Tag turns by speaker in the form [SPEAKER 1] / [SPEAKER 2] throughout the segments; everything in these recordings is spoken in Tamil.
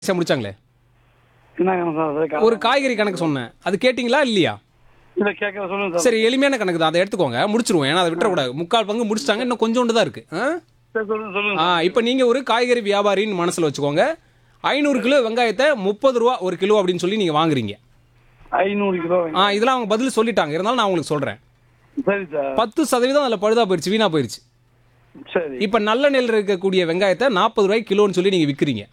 [SPEAKER 1] ஈஸியா முடிச்சாங்களே
[SPEAKER 2] என்ன கணக்கு சார் அது க-
[SPEAKER 1] ஒரு காய்கறி கணக்கு சொன்னேன் அது கேட்டிங்களா இல்லையா
[SPEAKER 2] இல்ல கேட்கற சொல்லுங்க சார்
[SPEAKER 1] சரி எளிமையான கணக்கு தான் அதை எடுத்துக்கோங்க முடிச்சிருவோம் ஏன்னா அதை விட்டுறக்கூடாது முக்கால் பங்கு முடிச்சிட்டாங்க இன்னும் கொஞ்சோண்டு தான் இருக்கு ஆ?
[SPEAKER 2] சரி, சொல்லுங்க சொல்லுங்க
[SPEAKER 1] ஆ இப்போ நீங்க ஒரு காய்கறி வியாபாரின்னு மனசுல வச்சுக்கோங்க ஐநூறு கிலோ வெங்காயத்தை முப்பது ரூபா ஒரு கிலோ அப்படின்னு சொல்லி நீங்க வாங்குறீங்க
[SPEAKER 2] ஐநூறு கிலோ
[SPEAKER 1] ஆ இதெல்லாம் அவங்க பதில் சொல்லிட்டாங்க இருந்தாலும் நான் உங்களுக்கு சொல்றேன்
[SPEAKER 2] சரி சார்
[SPEAKER 1] பத்து சதவீதம் அதில் பழுதா போயிடுச்சு வீணா போயிடுச்சு
[SPEAKER 2] சரி
[SPEAKER 1] இப்போ நல்ல நெல் இருக்கக்கூடிய வெங்காயத்தை நாற்பது ரூபாய்க்கு கிலோன்னு சொல்லி நீங்க விற்கிறீங்க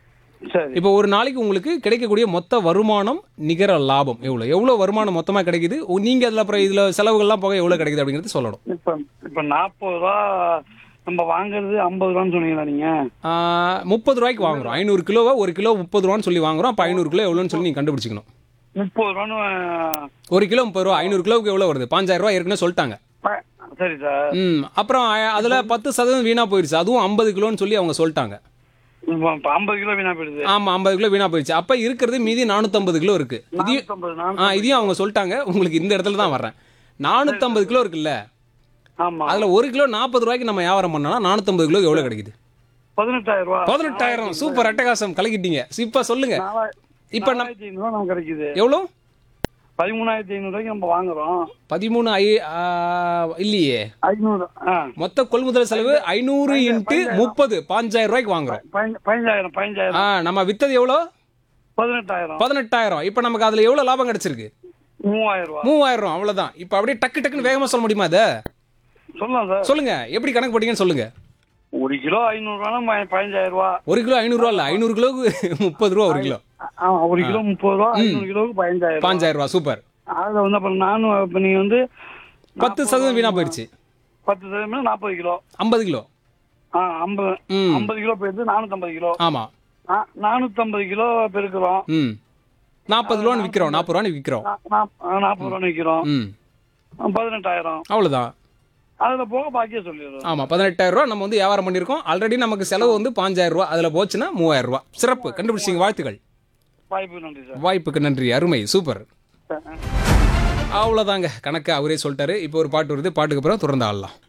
[SPEAKER 2] சரி
[SPEAKER 1] இப்போ ஒரு நாளைக்கு உங்களுக்கு கிடைக்கக்கூடிய மொத்த வருமானம் நிகர லாபம் எவ்வளோ எவ்வளோ வருமானம் மொத்தமாக கிடைக்குது உ- நீங்க அதில் அப்புறம் இதில் செலவுகள்லாம் போக எவ்வளோ கிடைக்குது அப்படிங்கிறது சொல்லணும்
[SPEAKER 2] இப்ப இப்ப நாற்பது ரூபா நம்ம வாங்குறது ஐம்பது ரூபான்னு சொன்னீங்களா நீங்க
[SPEAKER 1] ஆ, முப்பது ரூபாய்க்கு வாங்குறோம் ஐநூறு கிலோவை ஒரு கிலோ முப்பது ரூபான்னு சொல்லி வாங்குறோம் அப்போ ஐநூறு கிலோ எவ்வளோன்னு சொல்லி நீங்கள் கண்டுபிடிச்சிக்கணும்
[SPEAKER 2] முப்பது ரூபான்னு அஹ்,
[SPEAKER 1] ஒரு கிலோ முப்பது ரூபா ஐநூறு கிலோவுக்கு எவ்வளோ வருது பாஞ்சாயிரம் ரூபா ஏற்கனவே சொல்லிட்டாங்க
[SPEAKER 2] ப- சரி சார்
[SPEAKER 1] ம் அப்புறம் அ- அதுல பத்து சதவீதம் வீணா போயிடுச்சு அதுவும் ஐம்பது கிலோன்னு சொல்லி அவங்க சொல்லிட்டாங்க
[SPEAKER 2] இப்ப இப்ப ஐம்பது கிலோ வீணா போயிடுது
[SPEAKER 1] ஆமா ஐம்பது கிலோ வீணா போயிடுச்சு அப்ப இருக்கிறது மீதி நானூத்தம்பது கிலோ இருக்கு இதையும்
[SPEAKER 2] நானூத்தம்பது
[SPEAKER 1] ஆ
[SPEAKER 2] நானூத்தி
[SPEAKER 1] இதையும் அவங்க சொல்லிட்டாங்க உங்களுக்கு இந்த இடத்துல தான் வர்றேன் நானூத்தம்பது கிலோ இருக்குல்ல
[SPEAKER 2] ஆமா
[SPEAKER 1] அதுல ஒரு கிலோ நாற்பது ரூபாய்க்கு நம்ம வியாபாரம் பண்ணோம்னா நானூத்தம்பது கிலோ எவ்வளவு கிடைக்குது
[SPEAKER 2] பதினெட்டாயிரம் ரூபா
[SPEAKER 1] பதினெட்டாயிரம் சூப்பர் அட்டகாசம் கலக்கிட்டீங்க இப்ப சொல்லுங்க
[SPEAKER 2] நாலா-
[SPEAKER 1] இப்ப நம்ம
[SPEAKER 2] நாலாயிரத்தி ஐநூறு ரூபா நமக்கு கிடைக்குது
[SPEAKER 1] எவ்வளோ
[SPEAKER 2] பதிமூணாயிரத்தி ஐநூறு ரூபாய்க்கு நம்ம வாங்குறோம்
[SPEAKER 1] பதிமூணு ஐ ஆ, இல்லையே
[SPEAKER 2] ஐநூறு ஆ
[SPEAKER 1] மொத்த கொள்முதல் செலவு ஐநூறு இன்ட்டு முப்பது பாஞ்சாயிரம் ரூபாய்க்கு வாங்குறோம்
[SPEAKER 2] பதின- பதினஞ்சாயிரம் பதினஞ்சாயிரம்
[SPEAKER 1] ஆ நம்ம வித்தது எவ்வளோ
[SPEAKER 2] பதினெட்டாயிரம்
[SPEAKER 1] பதினெட்டாயிரம் இப்போ நமக்கு அதுல எவ்வளவு லாபம் கிடைச்சிருக்கு
[SPEAKER 2] மூவாயிரம் ரூபா
[SPEAKER 1] மூவாயிரம் அவ்வளவுதான் இப்போ அப்படியே டக்கு டக்குன்னு வேகமா சொல்ல முடியுமா அதை
[SPEAKER 2] சொல்லலாம் சார்
[SPEAKER 1] சொல்லுங்க எப்படி கணக்கு போட்டீங்கன்னு சொல்லுங்க
[SPEAKER 2] ஒரு கிலோ ஐநூறு ரூபா பதினஞ்சாயிரம் ரூபா
[SPEAKER 1] ஒரு கிலோ ஐநூறுரூவா இல்லை ஐநூறு கிலோவுக்கு முப்பது ரூபா ஒரு கிலோ
[SPEAKER 2] ஆமா ஒரு கிலோ முப்பது ரூபா ஐநூறு கிலோவுக்கு பதினஞ்சாயிரம் ரூபா.
[SPEAKER 1] பாஞ்சாயிரம் ரூபா சூப்பர்
[SPEAKER 2] அதுல வந்து அப்புறம் நானும் இப்ப நீங்க வந்து
[SPEAKER 1] பத்து சதவீதம் வீணா போயிடுச்சு
[SPEAKER 2] பத்து சதவீதம் நாற்பது கிலோ
[SPEAKER 1] ஐம்பது கிலோ
[SPEAKER 2] ஆ ஐம்பது
[SPEAKER 1] ம்
[SPEAKER 2] ஐம்பது கிலோ போயிடுது நானூத்தம்பது கிலோ
[SPEAKER 1] ஆமா
[SPEAKER 2] ஆ, நானூத்தம்பது கிலோ பெருக்கிறோம்
[SPEAKER 1] ம் நாற்பது ரூபான்னு விற்கிறோம் நாற்பது ரூபான்னு விற்கிறோம்
[SPEAKER 2] நா- நா- ஆ, நாற்பது ரூபா விற்கிறோம்
[SPEAKER 1] ம்
[SPEAKER 2] பதினெட்டாயிரம்
[SPEAKER 1] அவ்வளவுதான்
[SPEAKER 2] அதுல போக பாக்கியே சொல்லிடுறோம்
[SPEAKER 1] ஆமா பதினெட்டாயிரம் ரூபா நம்ம வந்து வியாபாரம் பண்ணியிருக்கோம் ஆல்ரெடி நமக்கு செலவு வந்து பாஞ்சாயிரம் ரூபா அதுல போச்சுன்னா மூவாயிரம் ரூபா சிறப்பு கண்டுபிடிச்சிங்க வாழ்த்துக்கள்
[SPEAKER 2] வாய்ப்பு நன்றி சார்
[SPEAKER 1] வாய்ப்புக்கு நன்றி அருமை சூப்பர்
[SPEAKER 2] சார்
[SPEAKER 1] அவ்வளோதாங்க கணக்கு அவரே சொல்லிட்டாரு இப்போ ஒரு பாட்டு வருது பாட்டுக்கு அப்புறம் தொடர்ந்து ஆடலாம்